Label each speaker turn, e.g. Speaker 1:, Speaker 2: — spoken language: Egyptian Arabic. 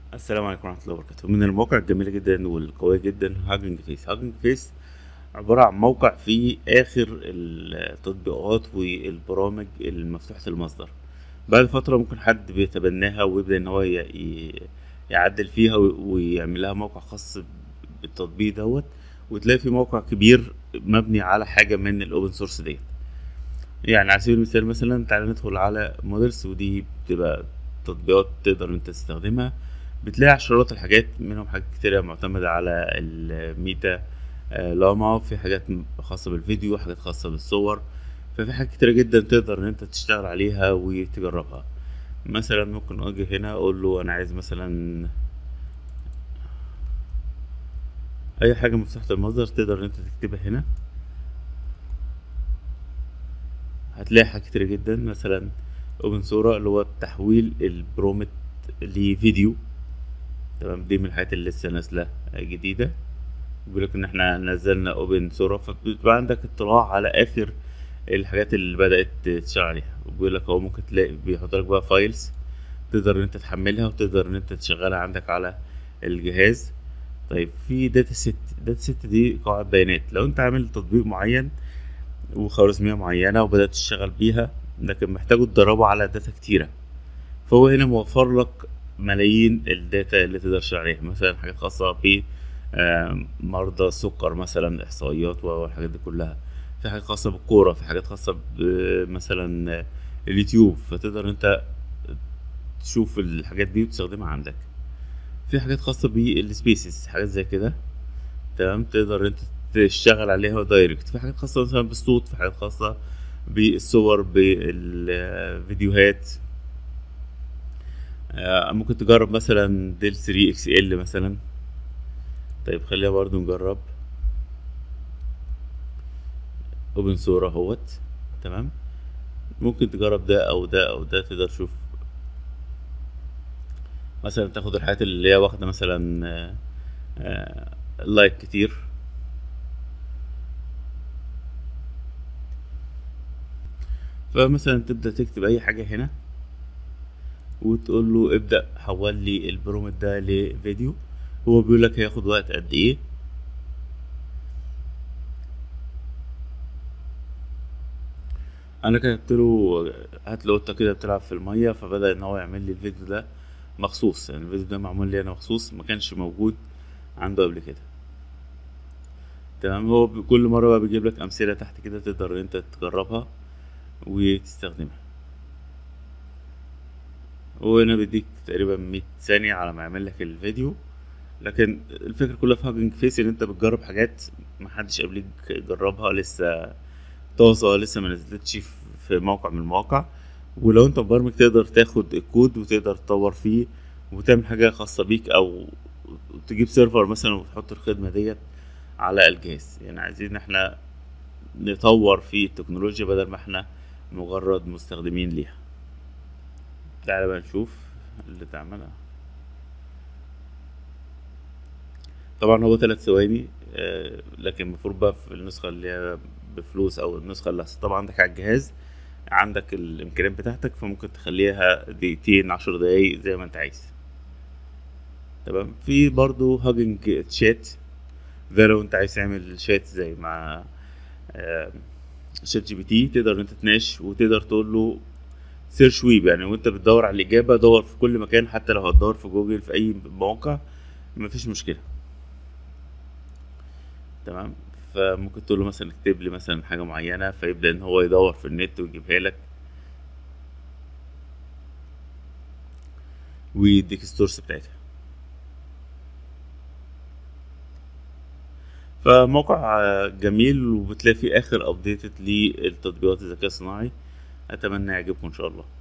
Speaker 1: السلام عليكم ورحمة الله وبركاته من المواقع الجميلة جدا والقوية جدا هاجنج فيس هاجنج فيس عبارة عن موقع فيه آخر التطبيقات والبرامج المفتوحة المصدر بعد فترة ممكن حد بيتبناها ويبدأ إن هو ي- ي- يعدل فيها و- ويعمل لها موقع خاص بالتطبيق دوت وتلاقي في موقع كبير مبني على حاجة من الأوبن سورس ديت يعني على سبيل المثال مثلا تعالى ندخل على مودلز ودي بتبقى تطبيقات تقدر انت تستخدمها بتلاقي عشرات الحاجات منهم حاجات كتيرة معتمدة على الميتا آه، لاما في حاجات م- خاصة بالفيديو حاجات خاصة بالصور ففي حاجات كتيرة جدا تقدر ان انت تشتغل عليها وتجربها مثلا ممكن اجي هنا اقول له انا عايز مثلا اي حاجة مفتوحة المصدر تقدر ان انت تكتبها هنا هتلاقي حاجات كتيرة جدا مثلا اوبن صورة اللي هو تحويل البرومت لفيديو تمام دي من الحاجات اللي لسه نازلة جديدة بيقول لك ان احنا نزلنا اوبن صورة فبيبقى عندك اطلاع على اخر الحاجات اللي بدأت تشتغل عليها وبيقول لك هو ممكن تلاقي بيحط لك بقى فايلز تقدر ان انت تحملها وتقدر ان انت تشغلها عندك على الجهاز طيب في داتا سيت داتا سيت دي قواعد بيانات لو انت عامل تطبيق معين وخوارزمية معينة وبدأت تشتغل بيها لكن محتاجه تدربه على داتا كتيرة فهو هنا موفر لك ملايين الداتا اللي تقدر تشتغل عليها مثلا حاجات خاصة ب آم، مرضى السكر مثلا إحصائيات والحاجات دي كلها في حاجات خاصة بالكورة في حاجات خاصة ب- مثلا اليوتيوب فتقدر انت تشوف الحاجات دي وتستخدمها عندك في حاجات خاصة بالسبيسز حاجات زي كده تمام تقدر انت تشتغل عليها دايركت في حاجات خاصة مثلا بالصوت في حاجات خاصة بالصور بالفيديوهات آه، ممكن تجرب مثلا ديل 3 اكس ال مثلا طيب خلينا برضو نجرب اوبن صورة اهوت تمام ممكن تجرب ده او ده او ده تقدر تشوف مثلا تاخد الحاجات اللي هي واخدة مثلا آه، آه، لايك كتير فمثلا تبدأ تكتب أي حاجة هنا وتقول له ابدأ حول لي البرومت ده لفيديو هو بيقول لك هياخد وقت قد ايه انا كتبت له هات له قطه كده بتلعب في الميه فبدأ ان هو يعمل لي الفيديو ده مخصوص يعني الفيديو ده معمول لي انا مخصوص ما كانش موجود عنده قبل كده تمام هو ب- كل مره بقى بيجيب لك امثله تحت كده تقدر ان انت تجربها وتستخدمها هو هنا بيديك تقريبا 100 ثانيه على ما يعمل لك الفيديو لكن الفكره كلها في هاجنج فيس ان انت بتجرب حاجات محدش قبلك جربها لسه طازه لسه ما نزلتش في- في موقع من المواقع ولو انت مبرمج تقدر تاخد الكود وتقدر تطور فيه وتعمل حاجه خاصه بيك او تجيب سيرفر مثلا وتحط الخدمه ديت على الجهاز يعني عايزين احنا نطور في التكنولوجيا بدل ما احنا مجرد مستخدمين ليها تعالى بقى نشوف اللي تعملها طبعا هو ثلاث ثواني آه، لكن المفروض بقى في النسخة اللي هي بفلوس أو النسخة اللي طبعا عندك على الجهاز عندك الإمكانيات بتاعتك فممكن تخليها دقيقتين عشر دقايق زي ما أنت عايز تمام في برضو هاجنج تشات ده لو أنت عايز تعمل شات زي مع آه، شات جي بي تي تقدر إن أنت تناقش وتقدر تقول له سيرش ويب يعني وانت بتدور على الإجابة دور في كل مكان حتى لو هتدور في جوجل في أي موقع مفيش مشكلة تمام فممكن تقول له مثلا اكتب لي مثلا حاجة معينة فيبدأ ان هو يدور في النت ويجيبها لك ويديك السورس بتاعتها فموقع آه، جميل وبتلاقي فيه اخر ابديتد للتطبيقات الذكاء الصناعي اتمنى يعجبكم ان شاء الله